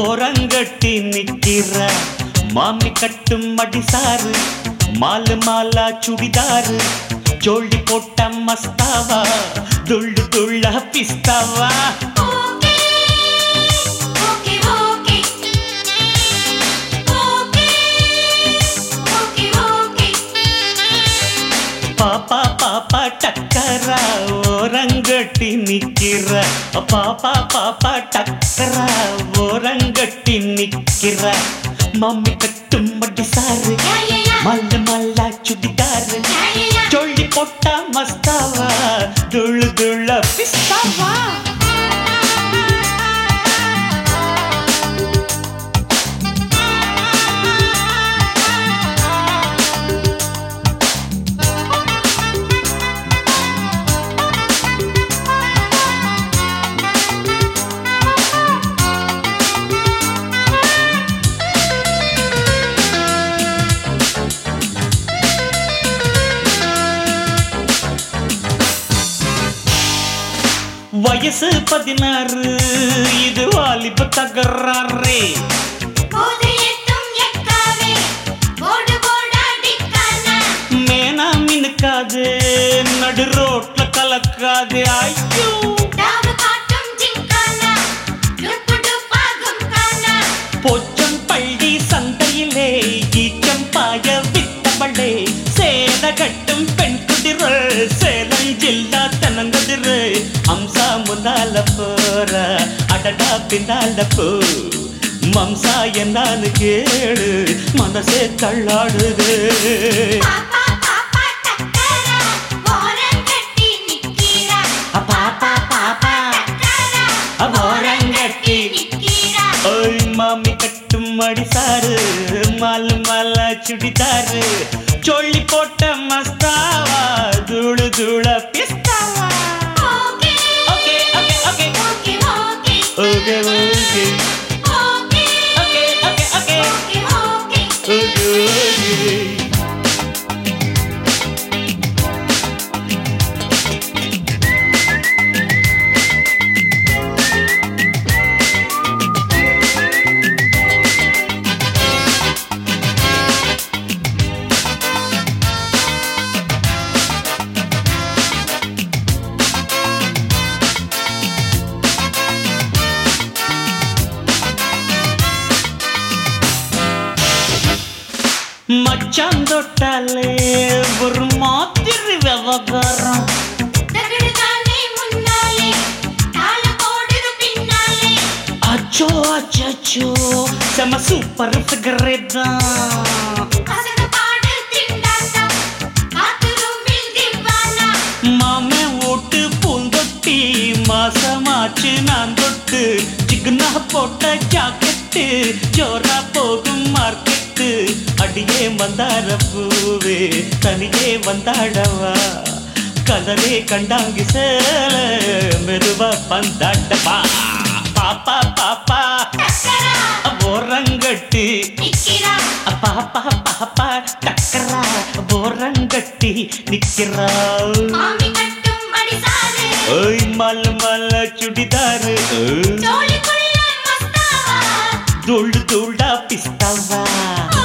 ஓரங்கட்டி நிக்கிற மாமி கட்டும் மடிசாரு மாலு மாலா சுடிதாரு ஜோடி போட்ட மஸ்தாவா துள்ளு துள்ள பிஸ்தாவா okay okay okay okay okay okay பாப்பா பாப்பா டக்கரா ஓரங்கட்டி நிக்கிற பாப்பா பாப்பா டக்கரா ஓரங்கட்டி நிக்கிற மம்மி கட்டும் மடிசாரு யா யா யா மல்ல மல்லா சுடிதாரு யா யா யா சொல்லி போட்டா மஸ்தாவா துள்ளு துள்ள பிஸ்தாவா வயசு பதினாறு இது வாலிப தகராறே போது எட்டும் எக்காவே போடு போடாடிக்கானா மேனா மினுக்காது நடு ரோட்ல கலக்காது ஐயோ டாவு காட்டும் ஜிங்கானா டுப்பு டுப்பாகும் கானா பொச்சம் பள்ளி சந்தையிலே ஈச்சம் பாய வித்தவளே சேத கட்டும் பெண் குதிர சேலஞ்சில்லா தனங்கதிரு அம்சா முன்னால போற அடடா பின்னால போ மம்சா என்னான்னு கேளு மனசே தள்ளாடுது பாப்பா பாப்பா டக்கரா ஓரம் கட்டி நிக்கிறா பாப்பா பாப்பா டக்கரா ஓரம் கட்டி நிக்கிறா ஓய் மாமி கட்டும் அடிசாரு மால் மால சுடிதாரு சொல்லி போட்ட மஸ்தாவா தூளு தூள பிஸ்தாவா okay okay okay okay okay okay okay okay okay okay okay okay okay okay okay okay மச்சான் தொட்டாலே ஒரு மாதிரி விவகாரம் தகடு தானே முன்னாலே தாளம் போடுது பின்னாலே அச்சோ அச்சோ செம சூப்பர் சிகரெட் தான் அசன பாடு திண்டாட்டம் காத்து ரூமில் திவானா மாமே ஓட்டு பூந்தொட்டி மாசமாச்சு நான் தொட்டு சிக்னா போட்ட ஜாக்கெட்டு ஜோரா போகும் மார்க்கெட்டு அடியே மந்தார பூவே தனியே வந்தாடவா கலரே கண்டாங்கி சேல மெதுவா பந்தாட்டப்பா பாப்பா பாப்பா டக்கரா ஓரங்கட்டி நிக்கிறா பாப்பா பாப்பா டக்கரா ஓரங்கட்டி நிக்கிறா மாமி கட்டும் மடிசாரு ஓய் மல்ல மல்ல சுடிதாரு ஜோலிக்குள்ள மஸ்தாவா துள்ளு துள்ளா பிஸ்தாவா